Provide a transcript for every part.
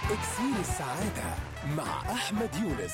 إكسير السعادة مع أحمد يونس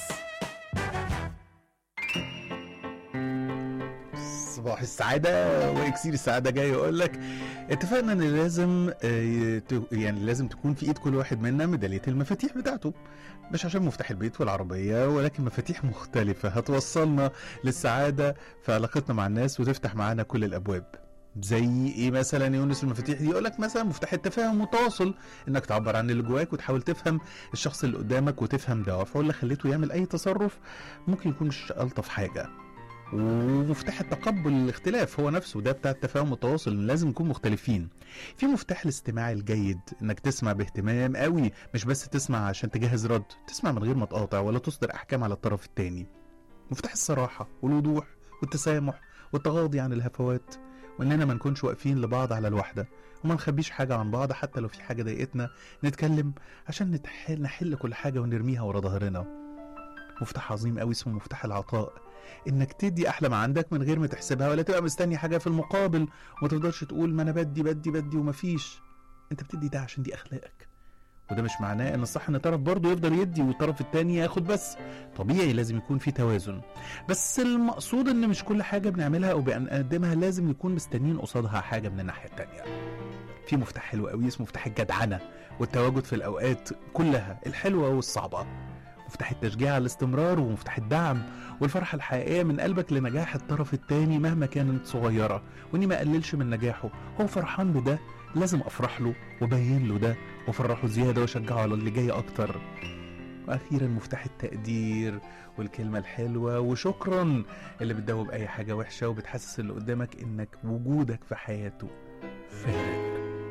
صباح السعادة وإكسير السعادة جاي يقول لك اتفقنا ان لازم آه، يت- يعني لازم تكون في ايد كل واحد منا ميدالية المفاتيح بتاعته مش عشان مفتاح البيت والعربية ولكن مفاتيح مختلفة هتوصلنا للسعادة في علاقتنا مع الناس وتفتح معانا كل الابواب زي ايه مثلا يونس المفاتيح دي يقولك مثلا مفتاح التفاهم والتواصل انك تعبر عن اللي جواك وتحاول تفهم الشخص اللي قدامك وتفهم دوافعه اللي خليته يعمل اي تصرف ممكن يكون مش الطف حاجه ومفتاح التقبل الاختلاف هو نفسه ده بتاع التفاهم والتواصل إن لازم نكون مختلفين في مفتاح الاستماع الجيد انك تسمع باهتمام قوي مش بس تسمع عشان تجهز رد تسمع من غير ما تقاطع ولا تصدر احكام على الطرف التاني مفتاح الصراحة والوضوح والتسامح والتغاضي عن الهفوات واننا ما نكونش واقفين لبعض على الوحدة وما نخبيش حاجة عن بعض حتى لو في حاجة ضايقتنا نتكلم عشان نتحل نحل كل حاجة ونرميها ورا ظهرنا مفتاح عظيم قوي اسمه مفتاح العطاء انك تدي احلى ما عندك من غير ما تحسبها ولا تبقى مستني حاجه في المقابل وما تفضلش تقول ما انا بدي بدي بدي ومفيش انت بتدي ده عشان دي اخلاقك وده مش معناه ان الصح ان طرف برضه يفضل يدي والطرف التاني ياخد بس طبيعي لازم يكون في توازن بس المقصود ان مش كل حاجه بنعملها او بنقدمها لازم نكون مستنيين قصادها حاجه من الناحيه التانيه في مفتاح حلو قوي اسمه مفتاح الجدعنه والتواجد في الاوقات كلها الحلوه والصعبه مفتاح التشجيع على الاستمرار ومفتاح الدعم والفرحة الحقيقية من قلبك لنجاح الطرف التاني مهما كانت صغيرة واني ما اقللش من نجاحه هو فرحان بده لازم افرح له وابين له ده وافرحه زيادة واشجعه على اللي جاي اكتر واخيرا مفتاح التقدير والكلمة الحلوة وشكرا اللي بتدوب اي حاجة وحشة وبتحسس اللي قدامك انك وجودك في حياته فارق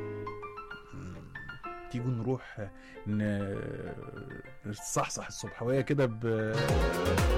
تيجوا نروح ن- نصحصح الصبحوية كده ب